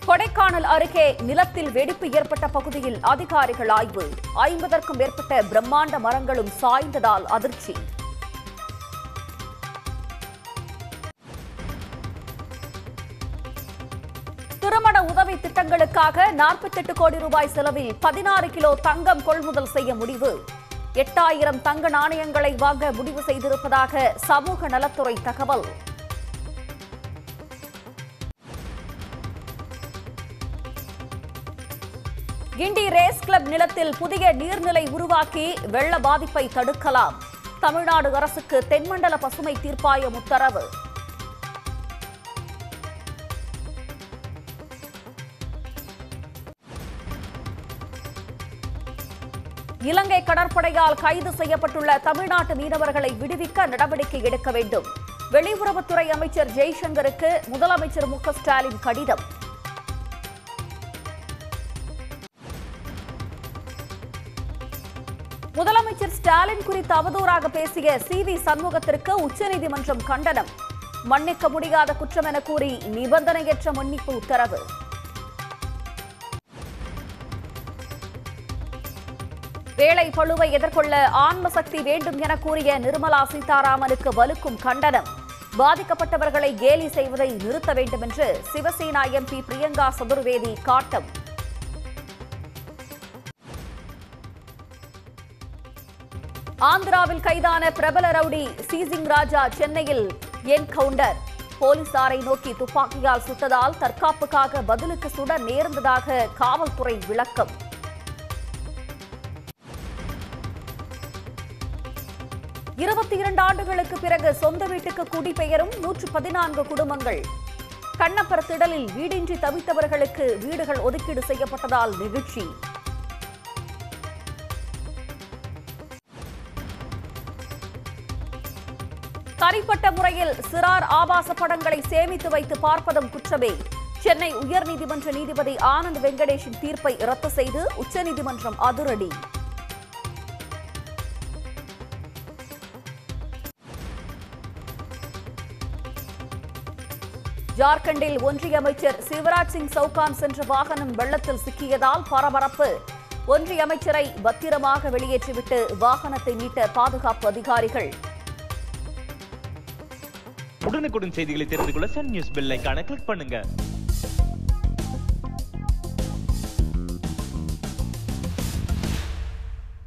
கொடைக்கானல் அருகே நிலத்தில் வெடிப்பு ஏற்பட்ட பகுதியில் அதிகாரிகள் ஆய்வு ஐம்பதற்கும் மேற்பட்ட பிரம்மாண்ட மரங்களும் சாய்ந்ததால் அதிர்ச்சி திருமண உதவி திட்டங்களுக்காக 48 கோடி ரூபாய் செலவில் பதினாறு கிலோ தங்கம் கொள்முதல் செய்ய முடிவு எட்டாயிரம் தங்க நாணயங்களை வாங்க முடிவு செய்திருப்பதாக சமூக நலத்துறை தகவல் கிண்டி ரேஸ் கிளப் நிலத்தில் புதிய நீர்நிலை உருவாக்கி வெள்ள பாதிப்பை தடுக்கலாம் தமிழ்நாடு அரசுக்கு தென்மண்டல பசுமை தீர்ப்பாயம் உத்தரவு இலங்கை கடற்படையால் கைது செய்யப்பட்டுள்ள தமிழ்நாட்டு மீனவர்களை விடுவிக்க நடவடிக்கை எடுக்க வேண்டும் வெளியுறவுத்துறை அமைச்சர் ஜெய்சங்கருக்கு முதலமைச்சர் மு க ஸ்டாலின் கடிதம் முதலமைச்சர் ஸ்டாலின் குறித்து அவதூறாக பேசிய சி வி சண்முகத்திற்கு உச்சநீதிமன்றம் கண்டனம் மன்னிக்க முடியாத குற்றம் என கூறி நிபந்தனையற்ற மன்னிப்பு உத்தரவு வேலை பளுவை எதிர்கொள்ள ஆன்ம சக்தி வேண்டும் என கூறிய நிர்மலா சீதாராமனுக்கு வலுக்கும் கண்டனம் பாதிக்கப்பட்டவர்களை கேலி செய்வதை நிறுத்த வேண்டும் என்று சிவசேனா எம்பி பிரியங்கா சதுர்வேதி காட்டம் ஆந்திராவில் கைதான பிரபல ரவுடி சீசிங் ராஜா சென்னையில் என்கவுண்டர் போலீசாரை நோக்கி துப்பாக்கியால் சுட்டதால் தற்காப்புக்காக பதிலுக்கு சுட நேர்ந்ததாக காவல்துறை விளக்கம் இருபத்தி இரண்டு ஆண்டுகளுக்கு பிறகு சொந்த வீட்டுக்கு குடிபெயரும் நூற்று பதினான்கு குடும்பங்கள் கண்ணப்பர் திடலில் வீடின்றி தவித்தவர்களுக்கு வீடுகள் ஒதுக்கீடு செய்யப்பட்டதால் நிகழ்ச்சி தனிப்பட்ட முறையில் சிறார் ஆபாச படங்களை சேமித்து வைத்து பார்ப்பதும் குற்றமே சென்னை உயர்நீதிமன்ற நீதிபதி ஆனந்த் வெங்கடேஷின் தீர்ப்பை ரத்து செய்து உச்சநீதிமன்றம் அதிரடி ஜார்க்கண்டில் ஒன்றிய அமைச்சர் சிவராஜ் சிங் சவுகான் சென்ற வாகனம் வெள்ளத்தில் சிக்கியதால் பரபரப்பு ஒன்றிய அமைச்சரை பத்திரமாக வெளியேற்றிவிட்டு வாகனத்தை மீட்ட பாதுகாப்பு அதிகாரிகள் உடனுக்குடன் செய்திகளை தெரிந்து கொள்ள சன் நியூஸ் பெல் ஐகானை கிளிக் பண்ணுங்க